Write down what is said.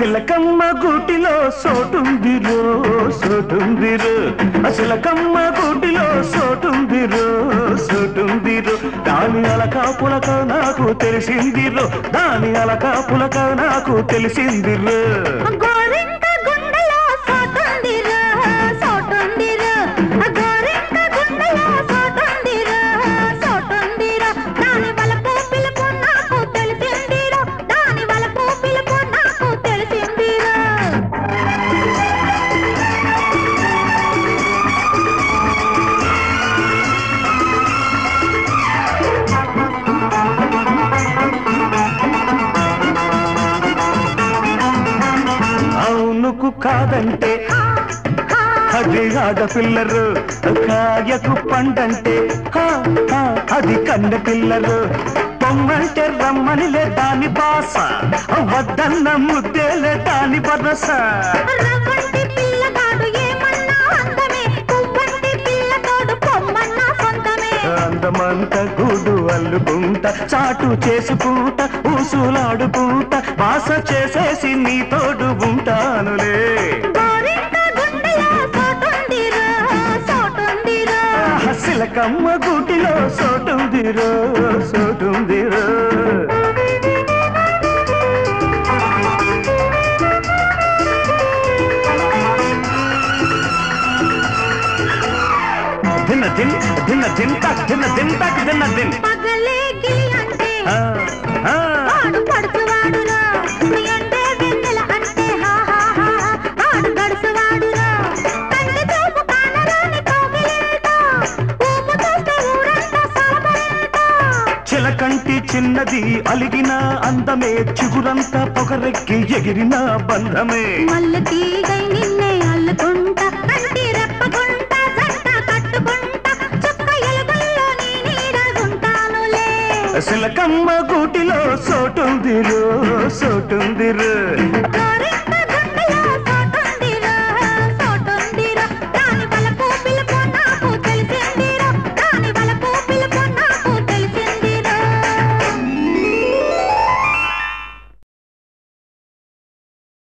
సిలకమ్మ గూటిలో సోటుందిరో సోటుందిరో సిలకమ్మ గూటిలో సోటుందిరో సోటుందిరో దాని అలక పులక నాకు తెలిసిందిరో దాని అలక పులక నాకు తెలిసిందిరో గోరింక గుండెలో సోటుందిరా సోటుందిరా గోరింక గుండెలో సోటుందిరా సోటుందిరా దాని వలపు పిలుపు నాకు తెలిసిందిరా దాని వలపు పిలుపు నాకు తెలిసిందిరా అవునుకు కాదంటే అది ఆడపిల్లరు కాయకు పండంటే హా, హా, అది కండ పిల్లరు పొమ్మంటే రమ్మనిలే దాని బాస వద్దన్న ముద్దేలే దాని బరస రవ్వంటి పిల్లగాడు ఏమన్నా అందమే పువ్వంటి పిల్లతోడు పొమ్మన్నా సొంతమే అందమంత గూడు అల్లుకుంట చాటు చేసుకుంట ఊసులాడుకుంట బాస చేసేసి నీ తోడు ఉంటానులే గోరింక గుండెలో సోటుందిరా సోటుందిరా సిలకమ్మ గూటిలో సోటుందిరో సోటుందిరో దిన్న దిన్ దిన్న దిన్ తక్ దిన్న దిన్ తక్ దిన్న దిన్ పగలే గిలి అంటే ఆ, ఆ. ఆడు పడుచువాడురా ఎండే వెన్నెల అంటే హా హా హా ఆడు గడుచువాడురా కంటి చూపు కానరాని కోగిలేట ఊపు చూస్తే ఊరంతా సాబరేట చిలకంటి చిన్నది అలిగిన అందమే చిగురంతా పొగరెక్కి ఎగిరిన బంధమే మల్లె తీగై నిన్నే అల్లుకుంటా కంటి రెప్పకుంటా జంట కట్టుకుంటా చుక్క ఎలుగుల్లో నీ నీడగుంటానులే సిలకమ్మ గూటిలో సోటుందిరో సోటుందిరో గోరి